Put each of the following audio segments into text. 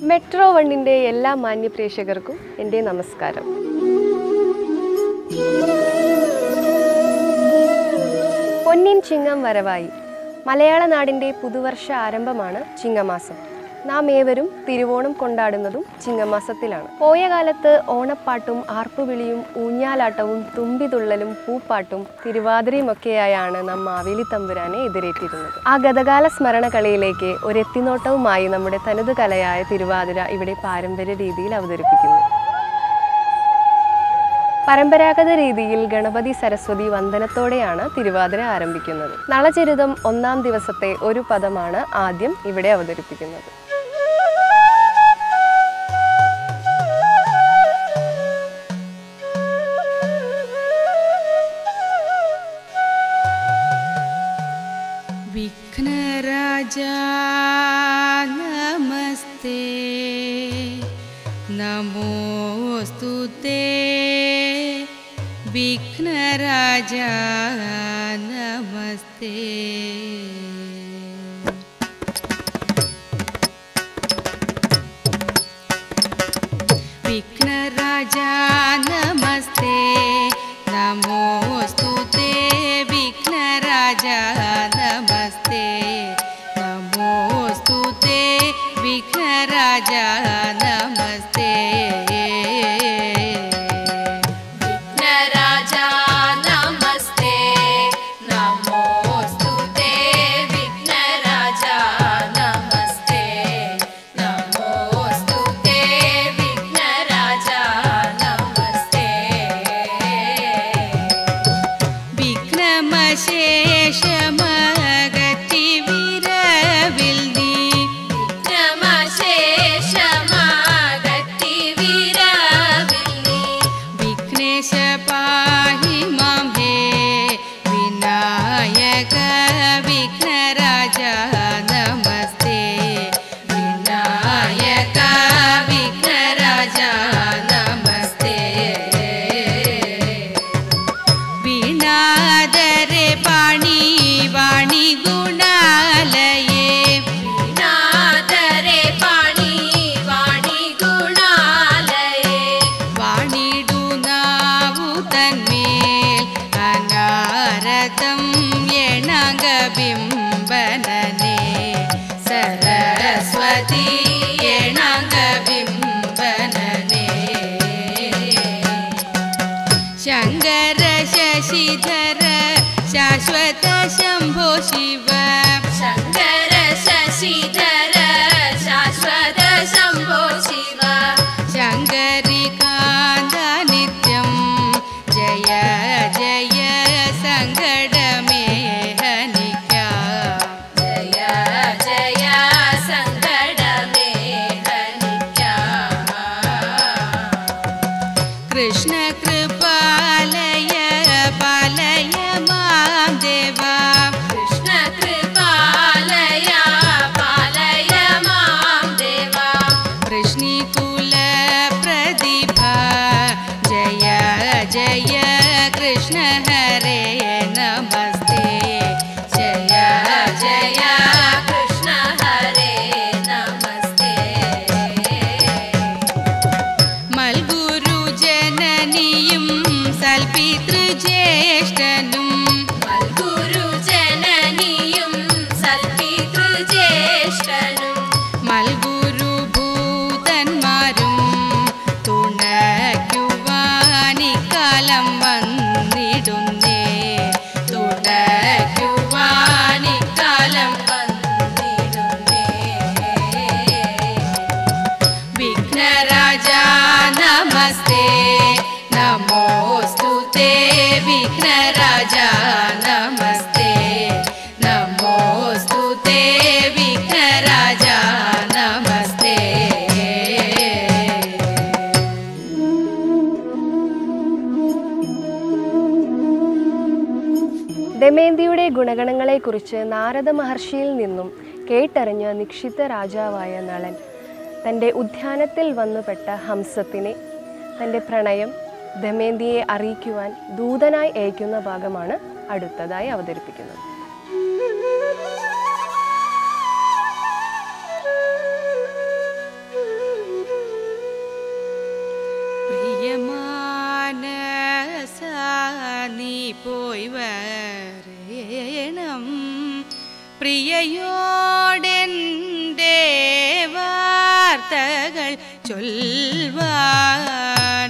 metro വണ്ണിൻ്റെ എല്ലാ മാന്യ പ്രേക്ഷകർക്കും എൻ്റെ നമസ്കാരം പൊന്നിൻ ചിങ്ങം വരവായി മലയാള നാടിൻ്റെ പുതുവർഷ ആരംഭമാണ് ചിങ്ങമാസം നാം ഏവരും തിരുവോണം കൊണ്ടാടുന്നതും ചിങ്ങമാസത്തിലാണ് പോയ കാലത്ത് ഓണപ്പാട്ടും ആർപ്പുവിളിയും ഊഞ്ഞാലാട്ടവും തുമ്പിതുള്ളലും പൂപ്പാട്ടും തിരുവാതിരയുമൊക്കെയായാണ് നാം മാവേലി തമ്പുരാനെ എതിരേറ്റിരുന്നത് ആ ഗതകാല സ്മരണ കളിയിലേക്ക് ഒരു എത്തിനോട്ടവുമായി നമ്മുടെ തനത് കലയായ തിരുവാതിര ഇവിടെ പാരമ്പര്യ രീതിയിൽ അവതരിപ്പിക്കുന്നു പരമ്പരാഗത രീതിയിൽ ഗണപതി സരസ്വതി വന്ദനത്തോടെയാണ് തിരുവാതിര ആരംഭിക്കുന്നത് നളചരിതം ഒന്നാം ദിവസത്തെ ഒരു പദമാണ് ആദ്യം ഇവിടെ അവതരിപ്പിക്കുന്നത് विघ्नराजा नमस्ते नमोऽस्तु ते विघ्नराजा नमस्ते विघ्नराजा नमस्ते नमोऽस्तु ते विघ्नराजा नमस्ते नमोऽस्तु ते विघ्नराजा नमस्ते विघ्नराजा नमस्ते नमोऽस्तु ते विघ्नराजा नमस्ते नमोऽस्तु ते विघ्नराजा नमस्ते विघ्नमशेषमगति विरविल्दि क्रमशेषमागति विरविल्लि विघ्नेश पाहि मां हे विनायक विघ्नराजा नमस्ते विनायक विघ्नराजा नमस्ते वीणादरे पाणि वाणि गुणालये नादरे पाणि वाणि गुणालये വാണിടു നാവു തന്മേൽ അനാരതം എണാങ്കബിംബനനെ സരസ്വതി എണാങ്കബിംബനനെ ശങ്കര ശശിധര ശാശ്വത ശംഭോ ശിവ शङ्कर शशिधर शाश्वत शम्भो शिव ശങ്കരികാന്ത നിത്യം ജയ ജയ സങ്കടമേ ഹനിക്കാം जय जय सङ्कटमे हनिका കൃഷ്ണ കൃപാലയ പാലയ മാം ദേവ कृष्ण कृपालय पालय मां देवा വൃഷ്ണികുല പ്രതിഭ ജയ ജയ കൃഷ്ണ ഹരേ നമസ്തേ ജയ जय कृष्ण हरे नमस्ते മൽഗുരു ജനനിയും സൽപിതൃജ്യേഷ്ഠനും മൽഗുരു ജനനിയും സൽപിതൃജ്യേഷ്ഠനും മൽഗുരു ഭൂതന്മാരും തുണയ്ക്കുവാനിക്കാലം വന്നിടുന്നേ തുണയ്ക്കുവാനിക്കാലം വന്നിടുന്നേ വിഘ്നരാജ നമസ്തേ നമോസ്തു തേ വിഘ്നരാജ നമസ്തേ നമോസ്തു തേ വിഘ്നരാജ നമസ്തേ ദമയന്തിയുടെ ഗുണഗണങ്ങളെക്കുറിച്ച് നാരദ മഹർഷിയിൽ നിന്നും കേട്ടറിഞ്ഞ നിക്ഷിത രാജാവായ നളൻ തൻ്റെ ഉദ്യാനത്തിൽ വന്നുപെട്ട ഹംസത്തിനെ തൻ്റെ പ്രണയം ദമയന്തിയെ അറിയിക്കുവാൻ ദൂതനായി അയക്കുന്ന ഭാഗമാണ് അടുത്തതായി അവതരിപ്പിക്കുന്നത് വാർത്തകൾ ചൊൽവാൻ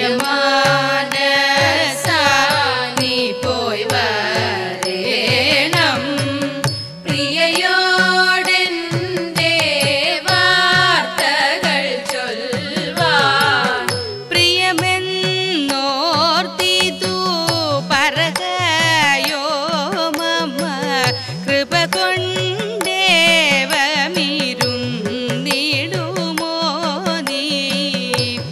പ്രിയമാനസാ നീ പോയി വരേണം പ്രിയയോടെന്റെ വാർത്തകൾ ചൊൽവാൻ പ്രിയമെന്നോർത്തിതു പറകയോ മമ കൃപ കൊണ്ടേവമിരുന്നിടുമോ നീ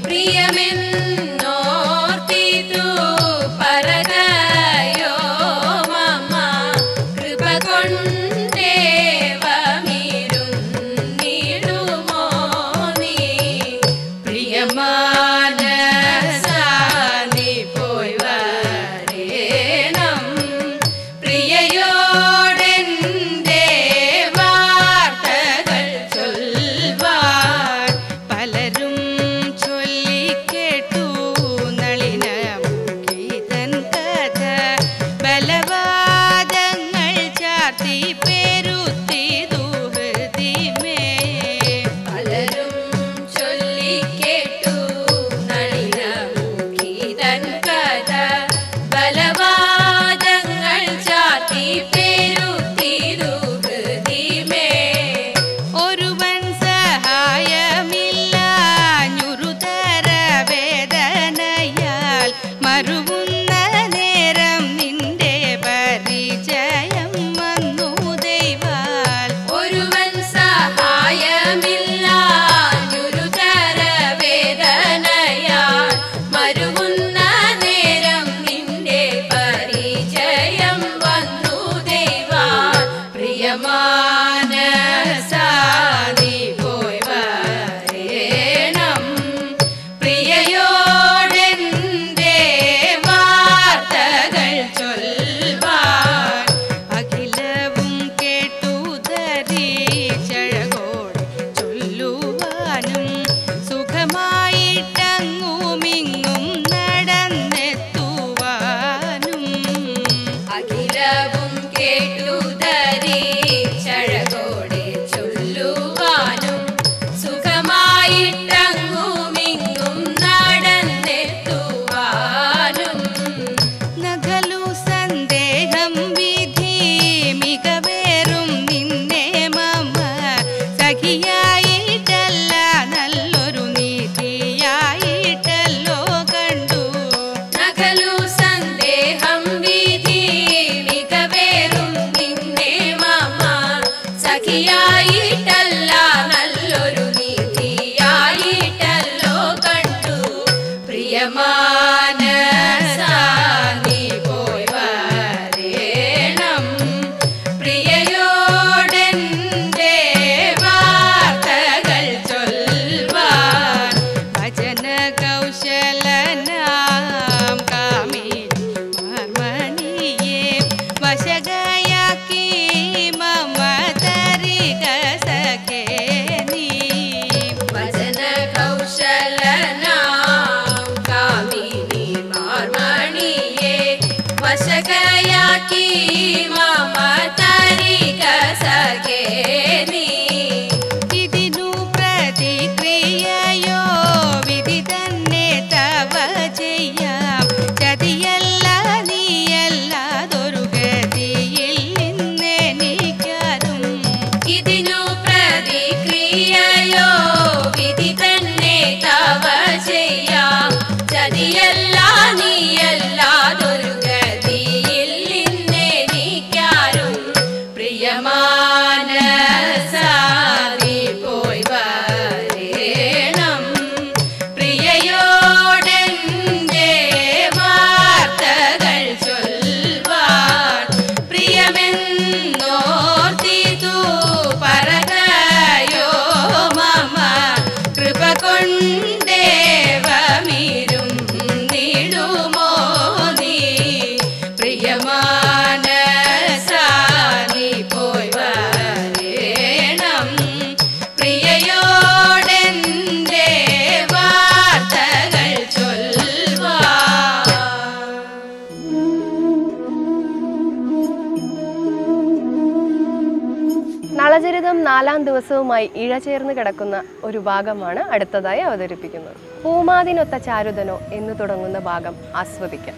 നാലാം ദിവസവുമായി ഇഴചേർന്ന് കിടക്കുന്ന ഒരു ഭാഗമാണ് അടുത്തതായി അവതരിപ്പിക്കുന്നത് പൂമാതിനൊത്ത ചാരുതനോ എന്ന് തുടങ്ങുന്ന ഭാഗം ആസ്വദിക്കാം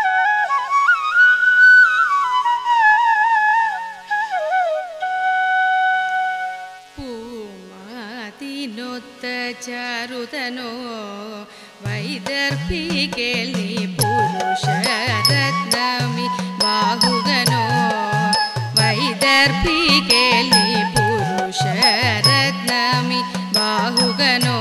പൂമാതിനൊത്ത ചാരുതനോ വൈദർഭികേളി പുരുഷരത്നമി ബാഹുകനോ വൈദർഭികേളി പുരുഷരത്നമി ബാഹുകനോ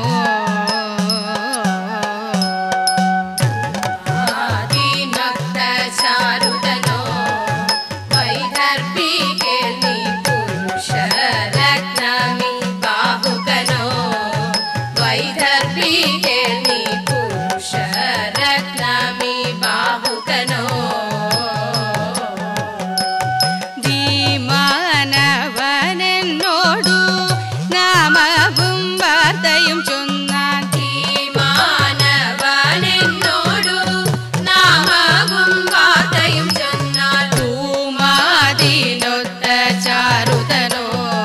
ആദിനൊത്ത ചാരുതനോ വൈദർഭികേളി പുരുഷരത്നമി ബാഹുകനോ വൈദർഭികേളി പുരുഷരത്നമി ബാഹുകനോ ധീമാനവനെന്നോടു നാമവും വാർത്തയും ചൊന്നാൻ മാനവനെന്നോടു നാമവും വാർത്തയും ചൊന്നാൽ പൂമാതിനൊത്ത ചാരുതനോ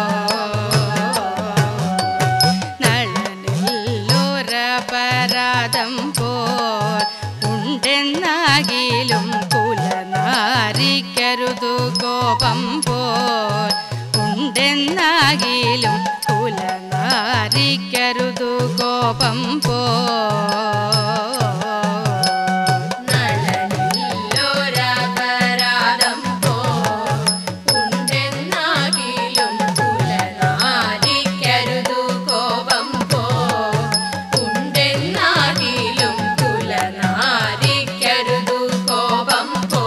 നളനില്ലൊരപരാധം പോൽ ഉണ്ടെന്നാകിലും കുലനാരിക്കരുതു കോപം പോൽ ഉണ്ടെന്നാകിലും കുലനാരിക്കരുതു കോപം പോൽ നളനില്ലൊരപരാധം പോ ഉണ്ടെന്നാകിലും കുലനാരിക്കരുതു കോപം പോ ഉണ്ടെന്നാകിലും കുലനാരിക്കരുതു കോപം പോ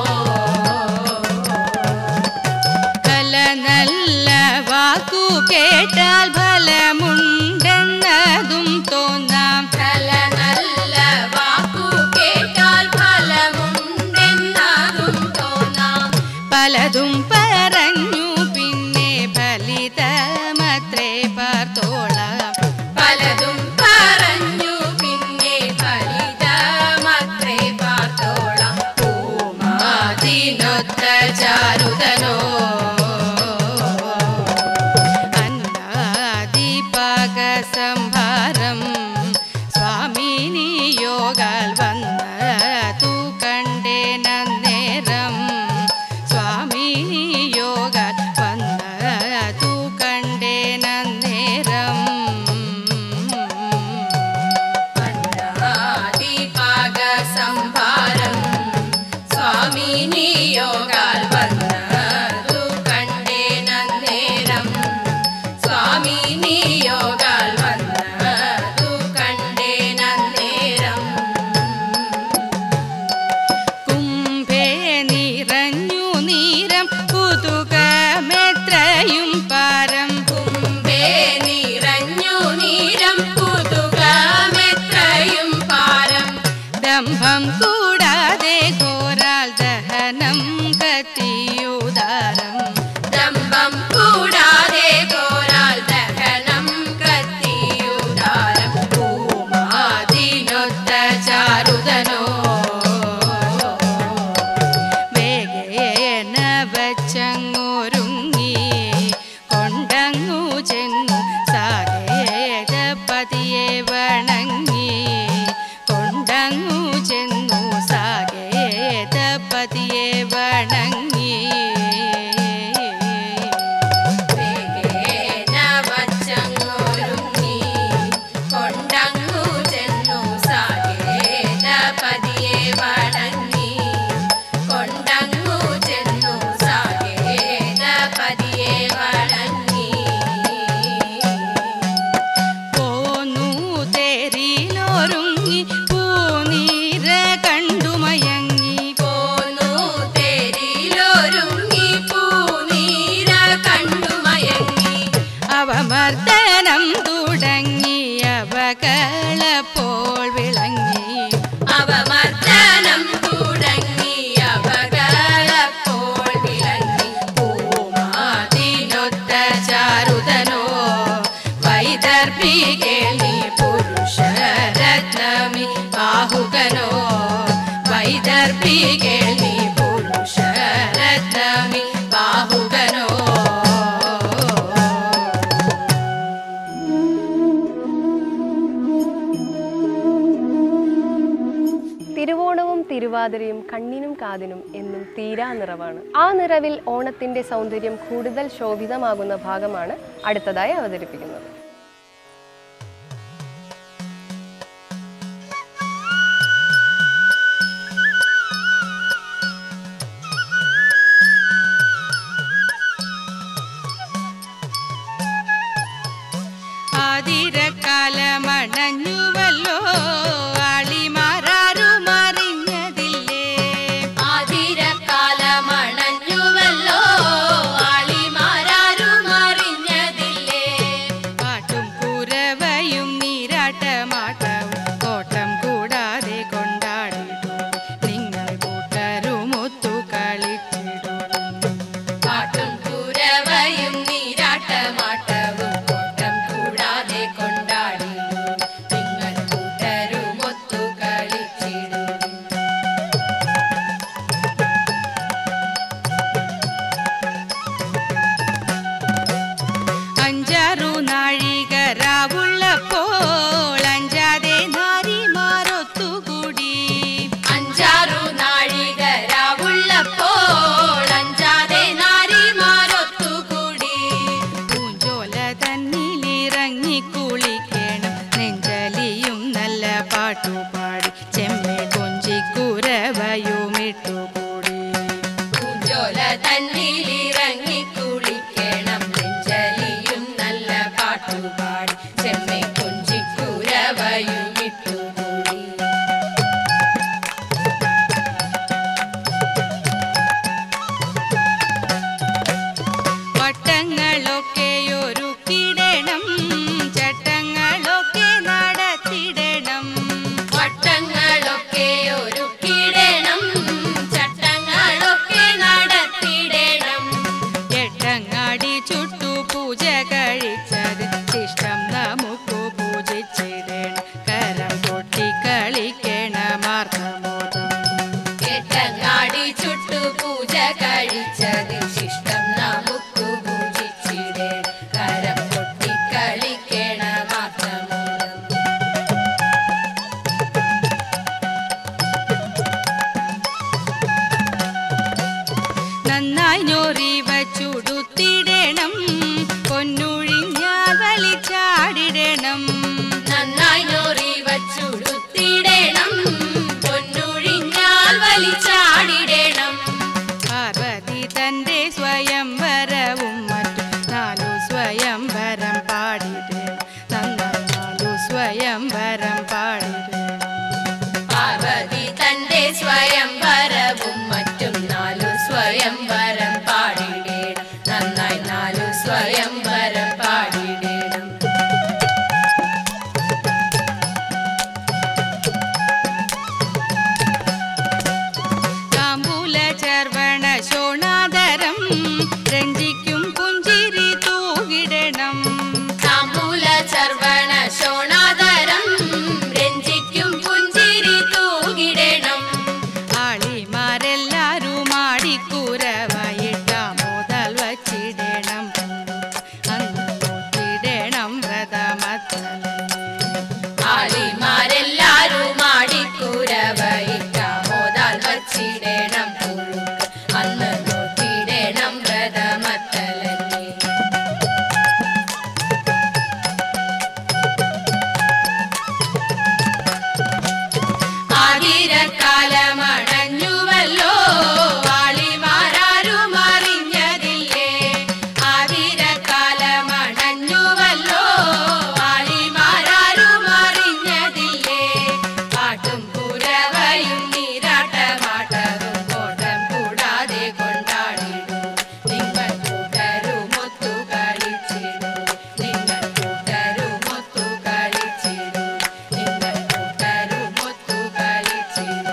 കല നല്ല വാക്കു കേട്ടാൽ ഫലമുണ്ടെന്നതും തോന്നാം കല നല്ല വാക്കു കേട്ടാൽ ഫലമുണ്ടെന്നതും തോന്നാം പലതും പറഞ്ഞു പിന്നെ ഫലിതമത്രേ പാർത്തോളാം പലതും പറഞ്ഞു പിന്നെ ഫലിതമത്രേ പാർത്തോളാം പൂമാതിനൊത്ത ചാരുതനോ അന്നാദിപാക സംഭാരം സ്വാമിനി യോഗാൽ വന്നതു കണ്ടേനേരം സ്വാമിനി യോഗാൽ വന്നതു കണ്ടേനേരം അന്നാദിപാക സംഭാരം സ്വാമി നിയോഗാൽ വന്നതു കണ്ടേനേരം സ്വാമി നിയോഗാൽ വന്നതു കണ്ടേനേരം കുംഭേ നിറഞ്ഞു നീരം കുതുകമെത്രയും പാരം കുംഭേ നിറഞ്ഞു നീരം കുതുകമെത്രയും പാരം ദംഭം കൂടാതെ ഘോരാൽ ദഹനം കത്തിയുദാരം ദമ്പം കൂടാതെ കോരാൽ ദഹനം കത്തിയുദാരം പൂമാതിനൊത്ത ചാരുതനോ വേഗേന വച്ചങ്ങൊരുങ്ങി കൊണ്ടങ്ങു ചെന്നു സാകേത പതിയെ വണങ്ങി കൊണ്ടങ്ങു ചെന്നു സാകേത പതിയെ വണങ്ങി വേഗേന വച്ചങ്ങൊരുങ്ങി കൊണ്ടങ്ങു ചെന്നു സാകേത പതിയെ വണങ്ങി കൊണ്ടങ്ങു ചെന്നു സാകേത പതിയെ വണങ്ങി പോന്നു തേരിലൊരുങ്ങി പൂനീര കണ്ടുമയങ്ങി പോന്നു തേരിലൊരുങ്ങി പൂനീര കണ്ടുമയങ്ങി അവമർദ്ദനം തുടങ്ങി അവകളപ്പോൾ വിളങ്ങി അവമർദ്ദനം തുടങ്ങി അവകളപ്പോൾ വിളങ്ങി പൂമാതിനൊത്ത ചാരുതനോ വൈദർഭികേളി പുരുഷരത്നമി ബാഹുകനോ വൈദർഭികേളി പുരുഷരത്നമി ബാഹുകനോ തിരുവാതിരയും കണ്ണിനും കാതിനും എന്നും തീരാ നിറവാണ് ആ നിറവിൽ ഓണത്തിന്റെ സൗന്ദര്യം കൂടുതൽ ശോഭിതമാകുന്ന ഭാഗമാണ് അടുത്തതായി അവതരിപ്പിക്കുന്നത് ആതിരക്കാലമണഞ്ഞുവല്ലോ ആളിമാരാരും അറിഞ്ഞതില്ലേ ആതിരക്കാലമണഞ്ഞുവല്ലോ ആളിമാരാരും അറിഞ്ഞതില്ലേ പാട്ടും കുരവയും നീരാട്ടമാട്ടവും കോട്ടം കൂടാതെ കൊണ്ടാടിടും നിങ്ങൾ കൂട്ടരുമൊത്തു കളിച്ചിടും പാട്ടും കുരവയും നീരാട്ടമാട്ടവും കോട്ടം കൂടാതെ കൊണ്ടാടിടും നിങ്ങൾ കൂട്ടരുമൊത്തു കളിച്ചിടും അഞ്ചാറു നാഴികരാവുള്ളപ്പോൾ അഞ്ചാതെ നാരിമാരൊത്തുകൂടി അഞ്ചാറു നാഴികരാവുള്ളപ്പോൾ അഞ്ചാതെ നാരിമാരൊത്തുകൂടി പൂഞ്ചോല തന്നിലിറങ്ങി കുളിക്കണം നെഞ്ചലിയും നല്ല പാട്ടുപാടി ചെമ്മെ കൊഞ്ചിക്കുരവയുമിട്ടുകൂടി പൂഞ്ചോല തന്നിലിറങ്ങി കുളിക്കണം നെഞ്ചലിയും നല്ല പാട്ടുപാടി ചെമ്മെ കൊഞ്ചിക്കുരവയും ഇട്ടുകൂടി വട്ടങ്ങളൊക്കെ ഒരുക്കിടണം ചട്ടങ്ങളൊക്കെ നടത്തിടണം വട്ടങ്ങളൊക്കെ ഒരുക്കിടണം ചട്ടങ്ങളൊക്കെ നടത്തിടണം എട്ടങ്ങാടി ചുട്ടു പൂജ കഴിച്ചത് ശിഷ്ടം നമുക്കു പൂജിച്ചിടണം കരം കൊട്ടി കളിക്കണമാർത്തമോദം കേട്ടങ്ങാടി ചുട്ടു പൂജ കഴിച്ചത് ശിഷ്ടം നമുക്കു പൂജിച്ചിടേ കരം പൊട്ടിക്കളിക്കണ മാത്രമൂലം നന്നായി ഞൊറി വച്ചുടുത്തിടണം പൊന്നുഴിഞ്ഞാൽ വലിച്ചാടിടണം നന്നായി നോറി വച്ചുടുത്തിടണം പൊന്നൊഴിഞ്ഞാൽ വലിച്ചാടിടണം പാർവതി തന്റെ സ്വയംവരവും മറ്റും നാലു സ്വയംവരം പാടിടണം നന്നായി നാലു സ്വയംവരം പാടിടണം പാർവതി തന്റെ സ്വയംവരവും മറ്റും നാലു സ്വയംവരം പാടിടേണം നന്നായി നാലു സ്വയംവരം പാടിടേണം താമ്പൂല ചർവണ ശോണാദരം രഞ്ജിക്കും പുഞ്ചിരി തൂകിടണം താമ്പൂല ചർവണ ശോണാദരം രഞ്ജിക്കും പുഞ്ചിരി തൂകിടണം ആളിമാരെല്ലാരും ആടിക്കൂരവായിട്ടാമോദൽ വച്ചിടണം അന്ന് നോക്കിടണം വ്രതമത്തലേ ആളിമാരെല്ലാരും ആടിക്കൂരവയിട്ടാമോതാൽ വച്ചിടണം പുഴുക്ക് അന്ന് നോക്കിടണം വ്രതമത്തലന്നെ ആതിരക്കാലമണഞ്ഞുവല്ലോ ആളിമാരാരും അറിഞ്ഞതില്ലേ ആതിരക്കാലമണഞ്ഞുവല്ലോ ആളിമാരാരും അറിഞ്ഞതില്ലേ പാട്ടും കുരവയും നീരാട്ടമാട്ടവും കോട്ടം കൂടാതെ കൊണ്ടാടിടും നിങ്ങൾ കൂട്ടരുമൊത്തു കളിച്ചിടും നിങ്ങൾ കൂട്ടരുമൊത്തു കളിച്ചിടും നിങ്ങൾ കൂട്ടരുമൊത്തു കളിച്ചിടും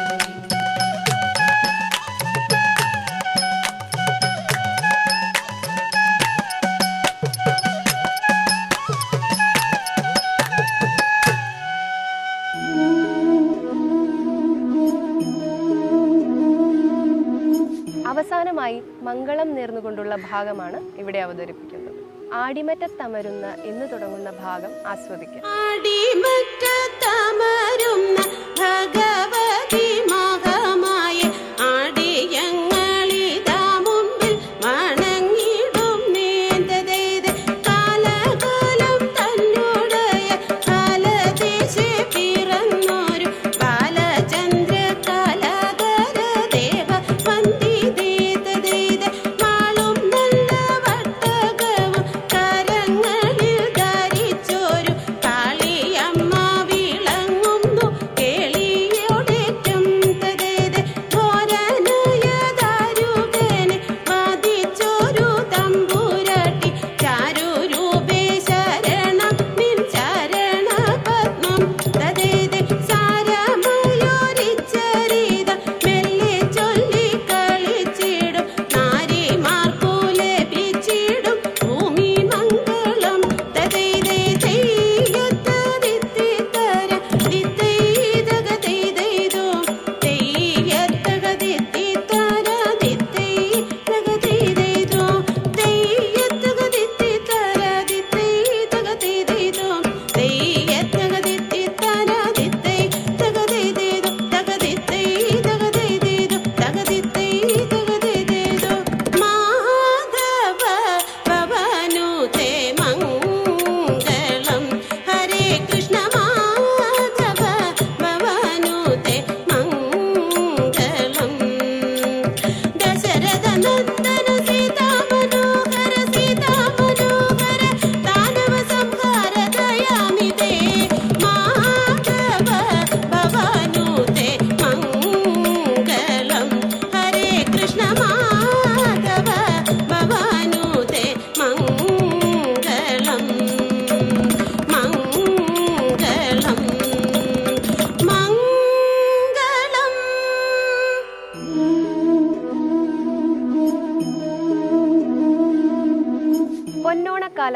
അവസാനമായി മംഗളം നേർന്നുകൊണ്ടുള്ള ഭാഗമാണ് ഇവിടെ അവതരിപ്പിക്കുന്നത് ആടിമറ്റത്തമരുന്ന എന്ന് തുടങ്ങുന്ന ഭാഗം ആസ്വദിക്കാം അടിമറ്റത്തമരുന്ന ഭഗവതി മഹമാ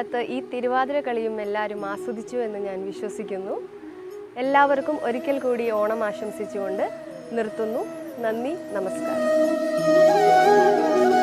ഓണക്കാലത്ത് ഈ തിരുവാതിര കളിയും എല്ലാവരും ആസ്വദിച്ചു എന്ന് ഞാൻ വിശ്വസിക്കുന്നു എല്ലാവർക്കും ഒരിക്കൽ കൂടി ഓണം ആശംസിച്ചുകൊണ്ട് നിർത്തുന്നു നന്ദി നമസ്കാരം